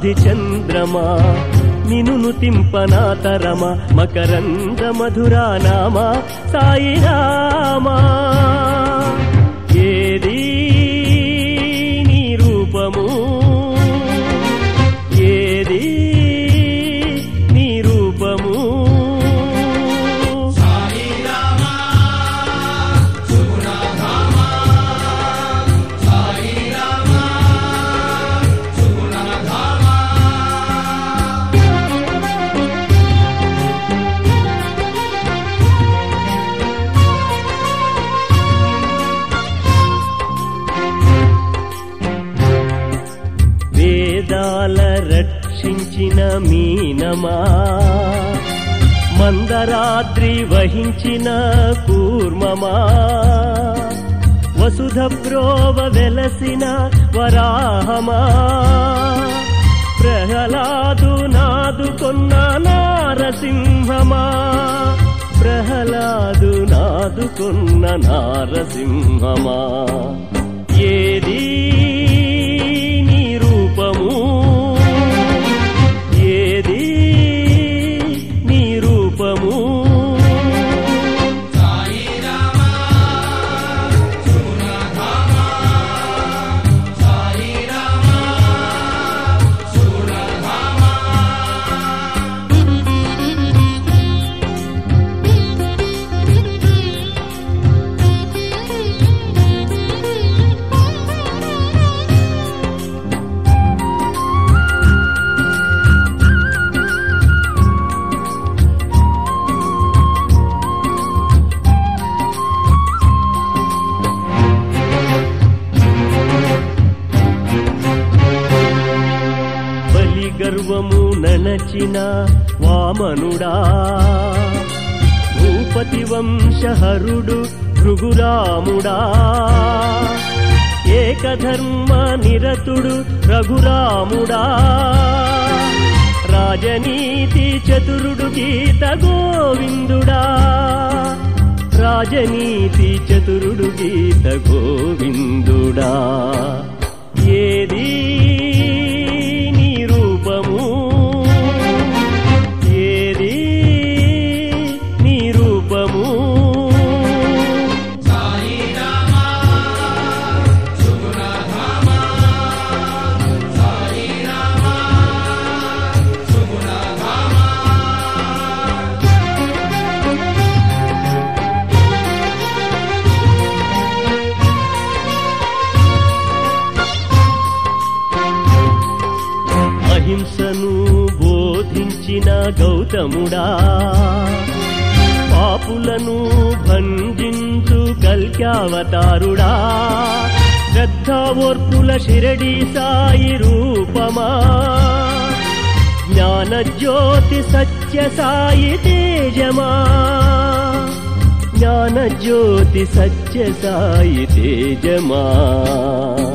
రారాజి చంద్రమా నిన్ను తింపనాతరమ మకరంద మధురా నామ సాయి రామా ఏది నీ రూపము ఏది నీ రూపము వేదాల రక్షించిన మీనమా మందరాద్రి వహించిన కూర్మమా వసుధ ప్రోవ వెలసిన వరాహమా ప్రహ్లాదు నాదుకొన్న నారసింహమా ప్రహ్లాదు నాదుకొన్న నారసింహమా ఏది నీ రూపము ఏది నీ రూపము బలి గర్వము ననచిన వామనుడా భూపతి వంశహరుడు భృగురాముడా ఏకధర్మ నిరతుడు రఘురాముడా రాజనీతి చతురుడు గీత గోవిందుడా రాజనీతి చతురుడు గీత గోవిందుడా ఏది నీ రూపము ఏది నీ రూపము అహింసను బోధించిన గౌతముడా పాపులను భంజించు కల్క్యావతారుడా శ్రద్ధ ఓర్పుల షిరడి సాయి రూపమా జ్ఞానజ్యోతి సత్య సాయి తేజమా జ్ఞానజ్యోతి సత్య సాయి తేజమా